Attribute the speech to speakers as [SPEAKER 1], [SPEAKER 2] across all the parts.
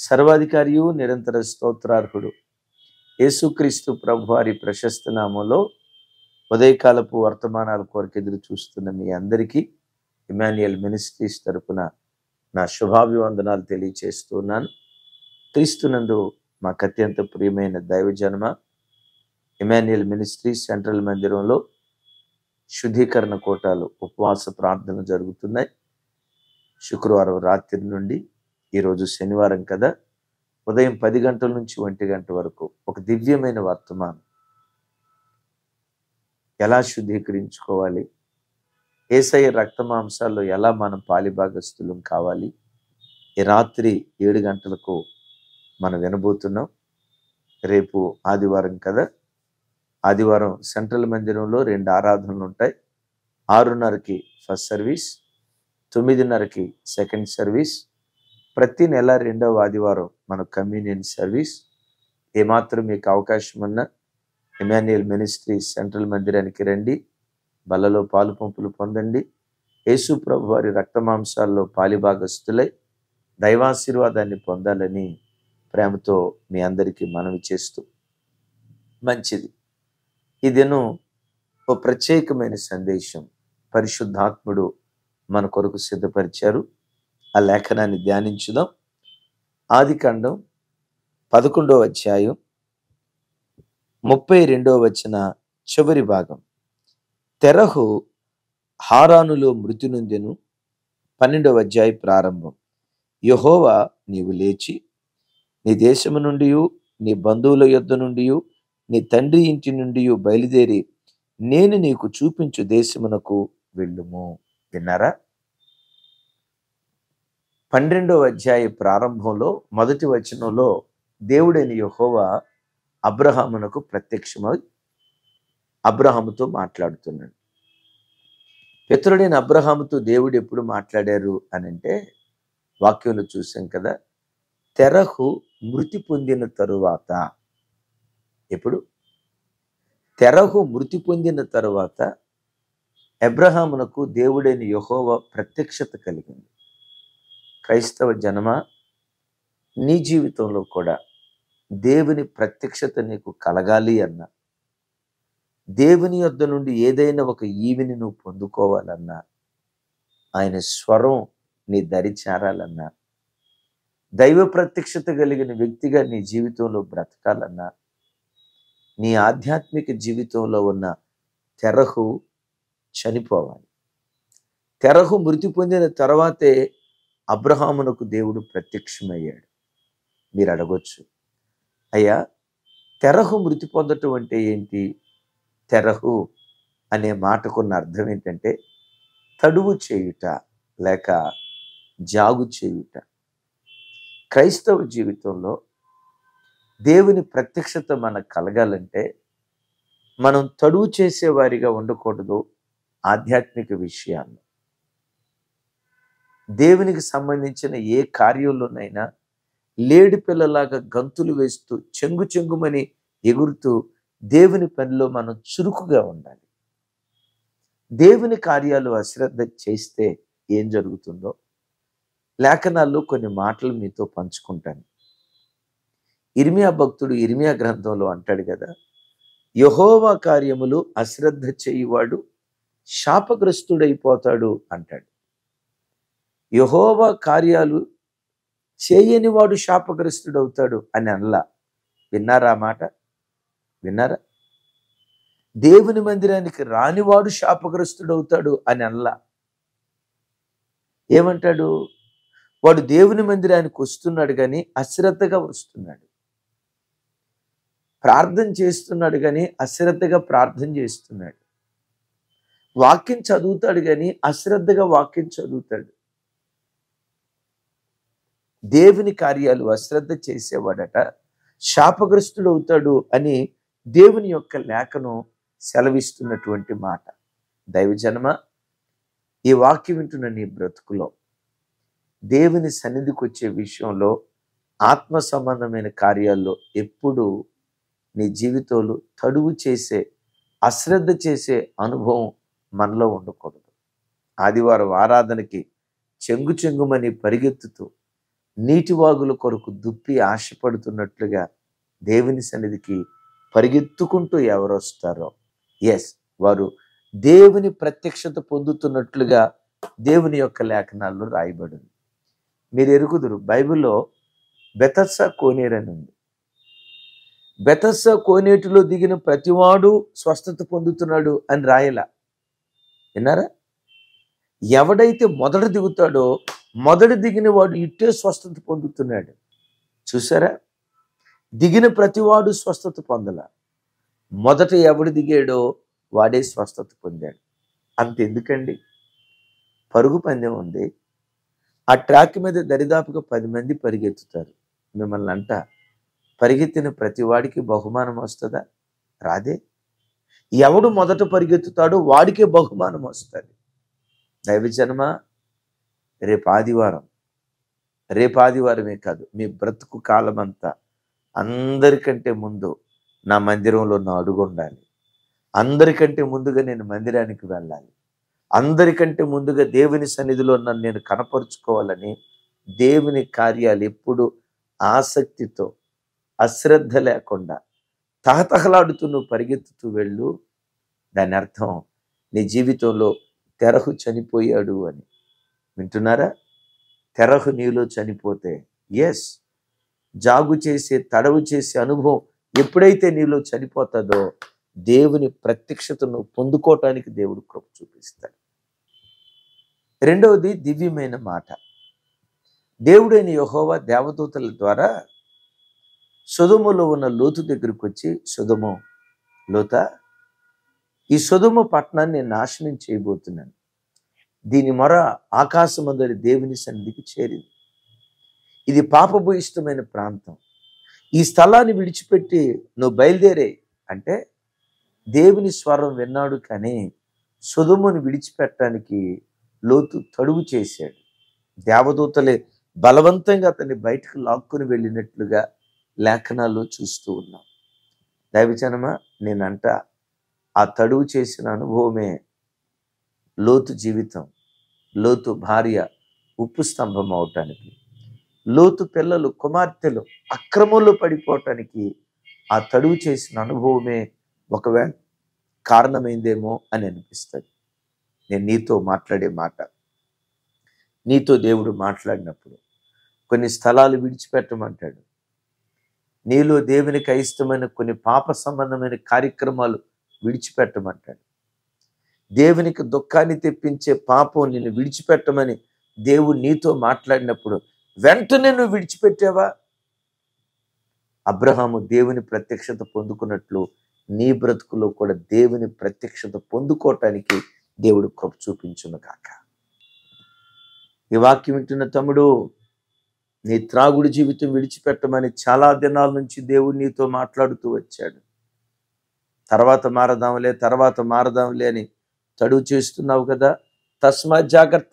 [SPEAKER 1] సర్వాధికారియు నిరంతర స్తోత్రార్హుడు యేసుక్రీస్తు ప్రభు వారి ప్రశస్త నామంలో ఉదయకాలపు వర్తమానాల కొరకు ఎదురు చూస్తున్న మీ అందరికీ ఇమాన్యుయల్ మినిస్ట్రీస్ తరపున నా శుభాభివందనాలు తెలియచేస్తున్నాను క్రీస్తునందు మాకు అత్యంత ప్రియమైన దైవజన్మ ఇమాన్యుయల్ మినిస్ట్రీస్ సెంట్రల్ మందిరంలో శుద్ధీకరణ కోటాలు ఉపవాస ప్రార్థనలు జరుగుతున్నాయి శుక్రవారం రాత్రి నుండి ఈరోజు శనివారం కదా ఉదయం పది గంటల నుంచి ఒంటి గంట వరకు ఒక దివ్యమైన వర్తమానం ఎలా శుద్ధీకరించుకోవాలి ఏసయ్య రక్త మాంసాల్లో ఎలా మనం పాలిభాగస్తులం కావాలి ఈ రాత్రి ఏడు గంటలకు మనం వినబోతున్నాం రేపు ఆదివారం కదా ఆదివారం సెంట్రల్ మందిరంలో రెండు ఆరాధనలు ఉంటాయి ఆరున్నరకి ఫస్ట్ సర్వీస్ తొమ్మిదిన్నరకి సెకండ్ సర్వీస్ ప్రతి నెల రెండవ ఆదివారం మన కమ్యూనియన్ సర్వీస్ ఏమాత్రం మీకు అవకాశం ఉన్నా ఎమాన్యుయల్ మినిస్ట్రీ సెంట్రల్ మందిరానికి రండి బలలో పాలు పంపులు పొందండి యేసు ప్రభు వారి రక్తమాంసాల్లో పాలిభాగస్తులై దైవాశీర్వాదాన్ని పొందాలని ప్రేమతో మీ అందరికీ మనవి చేస్తూ మంచిది ఈ దినం ఓ ప్రత్యేకమైన సందేశం పరిశుద్ధాత్ముడు మన కొరకు సిద్ధపరిచారు ఆ లేఖనాన్ని ధ్యానించుదాం ఆదికాండం పదకొండవ అధ్యాయం ముప్పై రెండవ వచ్చిన చివరి భాగం తెరహు హారానులో మృతి నొందెను పన్నెండవ అధ్యాయ ప్రారంభం యహోవా నీవు లేచి నీ దేశము నుండి నీ బంధువుల యొద్ద నుండి నీ తండ్రి ఇంటి నుండి బయలుదేరి నేను నీకు చూపించు దేశమునకు వెళ్ళుము విన్నారా పన్నెండవ అధ్యాయ ప్రారంభంలో మొదటి వచనంలో దేవుడైన యహోవా అబ్రహామునకు ప్రత్యక్షమై అబ్రహాముతో మాట్లాడుతున్నాడు పితరుడైన అబ్రహాముతో దేవుడు ఎప్పుడు మాట్లాడారు అని అంటే వాక్యంలో చూసాం కదా తెరహు మృతి పొందిన తరువాత ఎప్పుడు తెరహు మృతి పొందిన తరువాత అబ్రహామునకు దేవుడైన యహోవ ప్రత్యక్షత కలిగింది క్రైస్తవ జనమ నీ జీవితంలో కూడా దేవుని ప్రత్యక్షత నీకు కలగాలి అన్నా దేవుని యొద్ద నుండి ఏదైనా ఒక ఈవిని నువ్వు పొందుకోవాలన్నా ఆయన స్వరం నీ దరి చేరాలన్నా దైవ ప్రత్యక్షత కలిగిన వ్యక్తిగా నీ జీవితంలో బ్రతకాలన్నా నీ ఆధ్యాత్మిక జీవితంలో ఉన్న తెరహు చనిపోవాలి తెరహు మృతి పొందిన తర్వాతే అబ్రహామునకు దేవుడు ప్రత్యక్షమయ్యాడు మీరు అడగొచ్చు అయ్యా తెరహు మృతి పొందటం అంటే ఏంటి తెరహు అనే మాటకున్న అర్థం ఏంటంటే తడువు చేయుట లేక జాగు చేయుట క్రైస్తవ జీవితంలో దేవుని ప్రత్యక్షత మనకు కలగాలంటే మనం తడువు చేసేవారిగా ఉండకూడదు ఆధ్యాత్మిక విషయాల్లో దేవునికి సంబంధించిన ఏ కార్యంలోనైనా లేడి పిల్లలాగా గంతులు వేస్తూ చెంగు చెంగుమని ఎగురుతూ దేవుని పనిలో మనం చురుకుగా ఉండాలి దేవుని కార్యాలు అశ్రద్ధ చేస్తే ఏం జరుగుతుందో లేఖనాల్లో కొన్ని మాటలు మీతో పంచుకుంటాను ఇర్మియా భక్తుడు ఇర్మియా గ్రంథంలో అంటాడు కదా యహోవా కార్యములు అశ్రద్ధ చేయువాడు శాపగ్రస్తుడైపోతాడు అంటాడు యహోవా కార్యాలు చేయని వాడు శాపగ్రస్తుడవుతాడు అని అనలా విన్నారా ఆ మాట విన్నారా దేవుని మందిరానికి రానివాడు శాపగ్రస్తుడవుతాడు అని అనలా ఏమంటాడు వాడు దేవుని మందిరానికి వస్తున్నాడు కానీ అశ్రద్ధగా వస్తున్నాడు ప్రార్థన చేస్తున్నాడు కానీ అశ్రద్ధగా ప్రార్థన చేస్తున్నాడు వాక్యం చదువుతాడు కానీ అశ్రద్ధగా వాక్యం చదువుతాడు దేవుని కార్యాలు అశ్రద్ధ చేసేవాడట శాపగ్రస్తుడు అవుతాడు అని దేవుని యొక్క లేఖను సెలవిస్తున్నటువంటి మాట దైవజనమ ఈ వాక్యం వింటున్న నీ బ్రతుకులో దేవుని సన్నిధికి వచ్చే విషయంలో ఆత్మ సంబంధమైన కార్యాల్లో ఎప్పుడు నీ జీవితంలో తడువు చేసే అశ్రద్ధ చేసే అనుభవం మనలో ఉండకూడదు ఆదివారం ఆరాధనకి చెంగు చెంగుమని పరిగెత్తుతూ నీటివాగుల కొరకు దుప్పి ఆశపడుతున్నట్లుగా దేవుని సన్నిధికి పరిగెత్తుకుంటూ ఎవరు వస్తారో ఎస్ వారు దేవుని ప్రత్యక్షత పొందుతున్నట్లుగా దేవుని యొక్క లేఖనాల్లో రాయబడింది మీరు ఎరుగుదురు బైబిల్లో బెతస్స కోనేరు అని ఉంది బెతస్స కోనేటిలో దిగిన ప్రతివాడు స్వస్థత పొందుతున్నాడు అని రాయలా విన్నారా ఎవడైతే మొదట దిగుతాడో మొదట దిగిన వాడు ఇట్టే స్వస్థత పొందుతున్నాడు చూసారా దిగిన ప్రతివాడు స్వస్థత పొందల మొదట ఎవడు దిగాడో వాడే స్వస్థత పొందాడు అంతెందుకండి పరుగు పందెం ఉంది ఆ ట్రాక్ మీద దరిదాపుగా పది మంది పరిగెత్తుతారు మిమ్మల్ని అంట పరిగెత్తిన ప్రతి వాడికి బహుమానం వస్తుందా రాదే ఎవడు మొదట పరిగెత్తుతాడో వాడికే బహుమానం వస్తుంది దైవజనమ రేపు ఆదివారం రేపు ఆదివారమే కాదు మీ బ్రతుకు కాలం అంతా అందరికంటే ముందు నా మందిరంలో నా అడుగు ఉండాలి అందరికంటే ముందుగా నేను మందిరానికి వెళ్ళాలి అందరికంటే ముందుగా దేవుని సన్నిధిలో నన్ను నేను కనపరుచుకోవాలని దేవుని కార్యాలు ఎప్పుడు ఆసక్తితో అశ్రద్ధ లేకుండా తహతహలాడుతూ నువ్వు పరిగెత్తుతూ వెళ్ళు దాని అర్థం నీ జీవితంలో తెరహు చనిపోయాడు అని వింటున్నారా తెరహు నీలో చనిపోతే ఎస్ జాగు చేసే తడవు చేసే అనుభవం ఎప్పుడైతే నీలో చనిపోతుందో దేవుని ప్రత్యక్షతను పొందుకోవటానికి దేవుడు కృప చూపిస్తాడు రెండవది దివ్యమైన మాట దేవుడైన యహోవా దేవదూతల ద్వారా సుధుములో ఉన్న లోతు దగ్గరికి వచ్చి సుధుము లోత ఈ సుధుమ పట్టణాన్ని నేను నాశనం చేయబోతున్నాను దీని మొర ఆకాశమందరి దేవుని సన్నిధికి చేరింది ఇది పాపభూయిష్టమైన ప్రాంతం ఈ స్థలాన్ని విడిచిపెట్టి నువ్వు బయలుదేరే అంటే దేవుని స్వరం విన్నాడు కానీ సుధుమును విడిచిపెట్టడానికి లోతు తడువు చేశాడు దేవదూతలే బలవంతంగా అతన్ని బయటకు లాక్కుని వెళ్ళినట్లుగా లేఖనాల్లో చూస్తూ ఉన్నాం దైవజనమా నేనంట ఆ తడువు చేసిన అనుభవమే లోతు జీవితం లోతు భార్య ఉప్పు స్తంభం అవటానికి లోతు పిల్లలు కుమార్తెలు అక్రమంలో పడిపోవటానికి ఆ తడువు చేసిన అనుభవమే ఒకవేళ కారణమైందేమో అని అనిపిస్తుంది నేను నీతో మాట్లాడే మాట నీతో దేవుడు మాట్లాడినప్పుడు కొన్ని స్థలాలు విడిచిపెట్టమంటాడు నీలో దేవునికి అయిష్టమైన కొన్ని పాప సంబంధమైన కార్యక్రమాలు విడిచిపెట్టమంటాడు దేవునికి దుఃఖాన్ని తెప్పించే పాపం నిన్ను విడిచిపెట్టమని దేవుడు నీతో మాట్లాడినప్పుడు వెంటనే నువ్వు విడిచిపెట్టావా అబ్రహాము దేవుని ప్రత్యక్షత పొందుకున్నట్లు నీ బ్రతుకులో కూడా దేవుని ప్రత్యక్షత పొందుకోవటానికి దేవుడు కృప చూపించును కాక ఈ వాక్యం వింటున్న తమ్ముడు నీ త్రాగుడు జీవితం విడిచిపెట్టమని చాలా దినాల నుంచి దేవుడు నీతో మాట్లాడుతూ వచ్చాడు తర్వాత మారదాంలే తర్వాత మారదాంలే అని తడువు చేస్తున్నావు కదా తస్మా జాగ్రత్త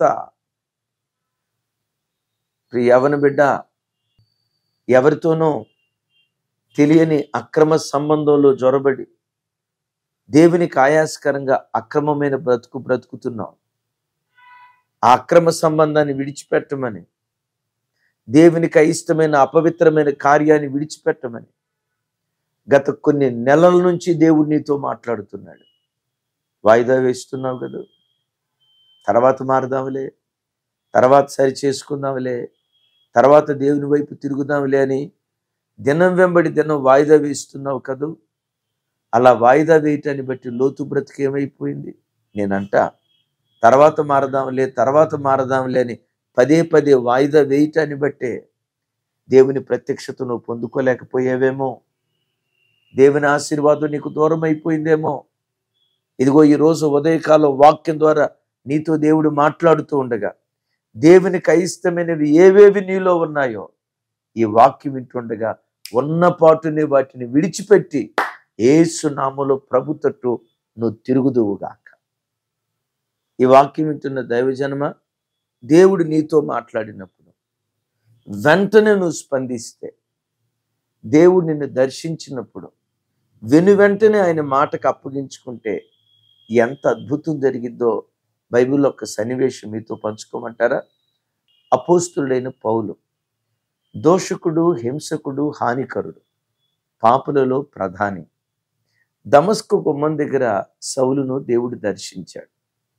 [SPEAKER 1] ప్రియ యవన బిడ్డ ఎవరితోనో తెలియని అక్రమ సంబంధంలో జొరబడి దేవునికి ఆయాసకరంగా అక్రమమైన బ్రతుకు బ్రతుకుతున్నావు ఆ అక్రమ సంబంధాన్ని విడిచిపెట్టమని దేవునికి అయిష్టమైన అపవిత్రమైన కార్యాన్ని విడిచిపెట్టమని గత కొన్ని నెలల నుంచి దేవుడు నీతో మాట్లాడుతున్నాడు వాయిదా వేస్తున్నావు కదా తర్వాత మారదాంలే తర్వాత సరి చేసుకుందాంలే తర్వాత దేవుని వైపు తిరుగుదాంలే అని దినం వెంబడి దినం వాయిదా వేస్తున్నావు కదూ అలా వాయిదా వేయటాన్ని బట్టి లోతు బ్రతికి ఏమైపోయింది నేనంట తర్వాత మారదాంలే తర్వాత మారదాంలే అని పదే పదే వాయిదా వేయటాన్ని బట్టే దేవుని ప్రత్యక్షత నువ్వు పొందుకోలేకపోయావేమో దేవుని ఆశీర్వాదం నీకు దూరం అయిపోయిందేమో ఇదిగో ఈరోజు ఉదయకాలం వాక్యం ద్వారా నీతో దేవుడు మాట్లాడుతూ ఉండగా దేవునికి అయిష్టమైనవి ఏవేవి నీలో ఉన్నాయో ఈ వాక్యం వింటుండగా ఉన్న పాటునే వాటిని విడిచిపెట్టి ఏసు నామలో ప్రభు తట్టు నువ్వు తిరుగుదువుగాక ఈ వాక్యం వింటున్న దైవజనమ దేవుడు నీతో మాట్లాడినప్పుడు వెంటనే నువ్వు స్పందిస్తే దేవుడు నిన్ను దర్శించినప్పుడు వెను వెంటనే ఆయన మాటకు అప్పగించుకుంటే ఎంత అద్భుతం జరిగిద్దో బైబిల్లో ఒక సన్నివేశం మీతో పంచుకోమంటారా అపోస్తుడైన పౌలు దోషకుడు హింసకుడు హానికరుడు పాపులలో ప్రధాని దమస్కు గుమ్మం దగ్గర సౌలును దేవుడు దర్శించాడు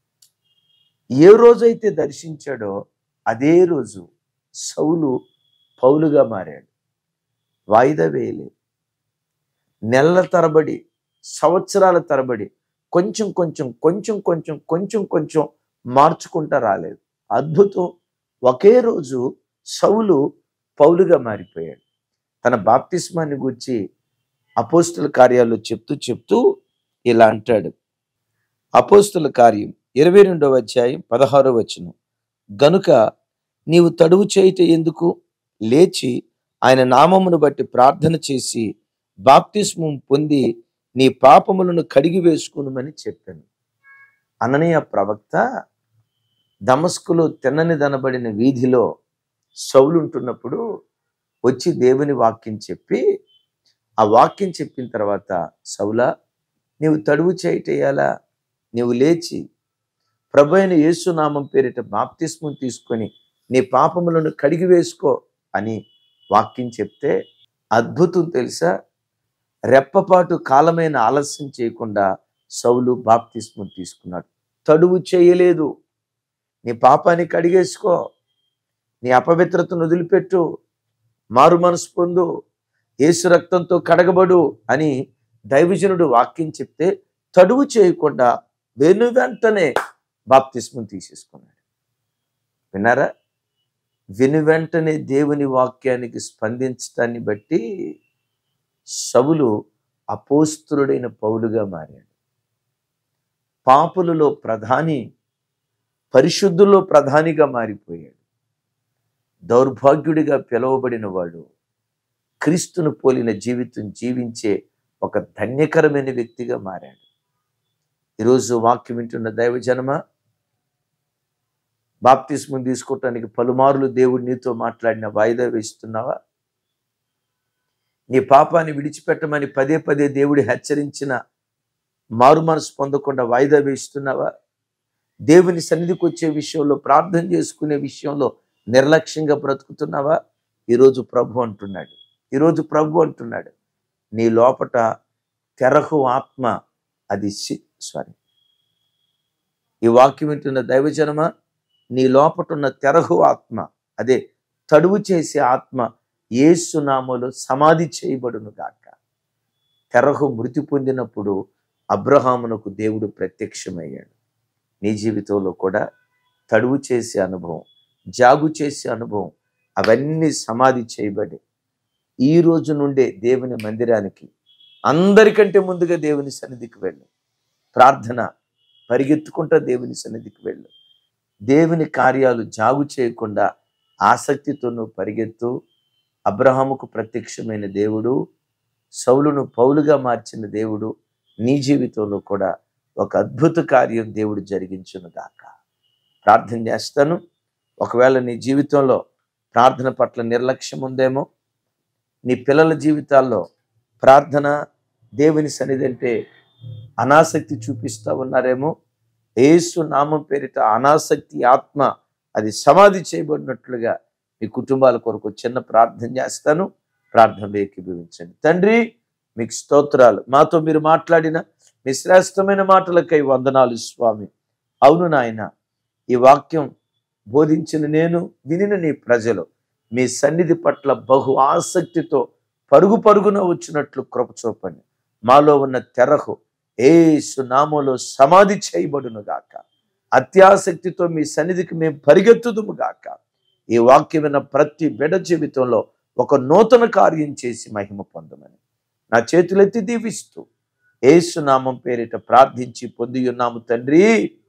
[SPEAKER 1] ఏ రోజైతే దర్శించాడో అదే రోజు సౌలు పౌలుగా మారాడు వాయిదా వేయలేదు నెలల తరబడి సంవత్సరాల తరబడి కొంచెం కొంచెం కొంచెం కొంచెం కొంచెం కొంచెం మార్చుకుంటా రాలేదు అద్భుతం ఒకే రోజు సౌలు పౌలుగా మారిపోయాడు తన బాప్తిస్మాన్ని గురించి అపోస్తుల కార్యాల్లో చెప్తూ చెప్తూ ఇలా అంటాడు అపోస్తుల కార్యం ఇరవై రెండవ అధ్యాయం పదహారో వచనం గనుక నీవు తడువు చేయుట ఎందుకు లేచి ఆయన నామమును బట్టి ప్రార్థన చేసి బాప్తిస్మం పొంది నీ పాపములను కడిగి వేసుకునుమని చెప్పాను అననీయ ప్రవక్త దమస్కులో తిన్నని దనబడిన వీధిలో సౌలుంటున్నప్పుడు వచ్చి దేవుని వాక్యం చెప్పి ఆ వాక్యం చెప్పిన తర్వాత సౌలా నీవు తడువు చేయటేయాలా నీవు లేచి ప్రభు అయిన యేసునామం పేరిట బాప్తిస్మం తీసుకొని నీ పాపములను కడిగి వేసుకో అని వాక్యం చెప్తే అద్భుతం తెలుసా రెప్పపాటు కాలమైన ఆలస్యం చేయకుండా సౌలు బాప్తిస్మం తీసుకున్నాడు తడువు చేయలేదు నీ పాపాన్ని కడిగేసుకో నీ అపవిత్రతను వదిలిపెట్టు మారు మనసు పొందు యేసు రక్తంతో కడగబడు అని దైవజనుడు వాక్యం చెప్తే తడువు చేయకుండా వెను వెంటనే బాప్తిస్మం తీసేసుకున్నాడు విన్నారా వెను వెంటనే దేవుని వాక్యానికి స్పందించడాన్ని బట్టి సవులు అపోస్తులుడైన పౌలుగా మారాడు పాపులలో ప్రధాని పరిశుద్ధుల్లో ప్రధానిగా మారిపోయాడు దౌర్భాగ్యుడిగా పిలువబడిన వాడు క్రీస్తును పోలిన జీవితం జీవించే ఒక ధన్యకరమైన వ్యక్తిగా మారాడు ఈరోజు వాక్యం వింటున్న దైవజనమ బాప్తిస్మం తీసుకోవటానికి పలుమార్లు దేవుడు నీతో మాట్లాడిన వాయిదా వేస్తున్నావా నీ పాపాన్ని విడిచిపెట్టమని పదే పదే దేవుడు హెచ్చరించిన మారు మనసు పొందకుండా వాయిదా వేస్తున్నావా దేవుని సన్నిధికి వచ్చే విషయంలో ప్రార్థన చేసుకునే విషయంలో నిర్లక్ష్యంగా బ్రతుకుతున్నావా ఈరోజు ప్రభు అంటున్నాడు ఈరోజు ప్రభు అంటున్నాడు నీ లోపట తెరహు ఆత్మ అది సారీ ఈ వాక్యం వింటున్న దైవజనమ నీ లోపట ఉన్న తెరహు ఆత్మ అదే తడువు చేసే ఆత్మ ఏసునామలో సమాధి చేయబడును గాక తెరహు మృతి పొందినప్పుడు అబ్రహామునకు దేవుడు ప్రత్యక్షమయ్యాడు నీ జీవితంలో కూడా తడువు చేసే అనుభవం జాగు చేసే అనుభవం అవన్నీ సమాధి చేయబడి ఈ రోజు నుండే దేవుని మందిరానికి అందరికంటే ముందుగా దేవుని సన్నిధికి వెళ్ళు ప్రార్థన పరిగెత్తుకుంటా దేవుని సన్నిధికి వెళ్ళు దేవుని కార్యాలు జాగు చేయకుండా ఆసక్తితో నువ్వు పరిగెత్తు అబ్రహాముకు ప్రత్యక్షమైన దేవుడు సౌలును పౌలుగా మార్చిన దేవుడు నీ జీవితంలో కూడా ఒక అద్భుత కార్యం దేవుడు జరిగించును గాక ప్రార్థన చేస్తాను ఒకవేళ నీ జీవితంలో ప్రార్థన పట్ల నిర్లక్ష్యం ఉందేమో నీ పిల్లల జీవితాల్లో ప్రార్థన దేవుని సన్నిధి అంటే అనాసక్తి చూపిస్తూ ఉన్నారేమో ఏసు నామం పేరిట అనాసక్తి ఆత్మ అది సమాధి చేయబడినట్లుగా మీ కుటుంబాల కొరకు చిన్న ప్రార్థన చేస్తాను ప్రార్థనలో ఏకీభవించండి తండ్రి మీకు స్తోత్రాలు మాతో మీరు మాట్లాడిన మీ శ్రేష్టమైన మాటలకై వందనాలు స్వామి అవును నాయన ఈ వాక్యం బోధించిన నేను వినిన నీ ప్రజలు మీ సన్నిధి పట్ల బహు ఆసక్తితో పరుగు పరుగున వచ్చినట్లు కృప చూపండి మాలో ఉన్న తెరహు ఏసు నామలో సమాధి చేయబడును గాక అత్యాసక్తితో మీ సన్నిధికి మేము పరిగెత్తుదుము గాక ఈ వాక్యం విన్న ప్రతి బిడ జీవితంలో ఒక నూతన కార్యం చేసి మహిమ పొందమని నా చేతులెత్తి దీవిస్తూ ఏసు నామం పేరిట ప్రార్థించి పొంది ఉన్నాము తండ్రి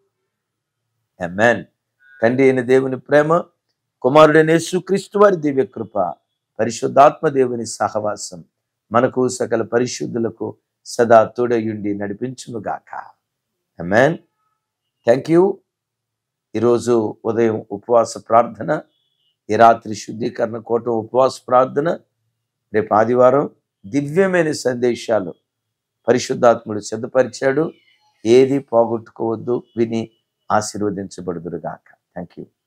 [SPEAKER 1] అమెన్ తండ్రి అయిన దేవుని ప్రేమ కుమారుడైన యేసుక్రీస్తు వారి దివ్య కృప పరిశుద్ధాత్మ దేవుని సహవాసం మనకు సకల పరిశుద్ధులకు సదా తోడయుండి నడిపించును గాక అమెన్ థ్యాంక్ యూ ఈరోజు ఉదయం ఉపవాస ప్రార్థన ఈ రాత్రి శుద్ధీకరణ కోట ఉపవాస ప్రార్థన రేపు ఆదివారం దివ్యమైన సందేశాలు పరిశుద్ధాత్ముడు సిద్ధపరిచాడు ఏది పోగొట్టుకోవద్దు విని ఆశీర్వదించబడుదురుగాక థ్యాంక్ యూ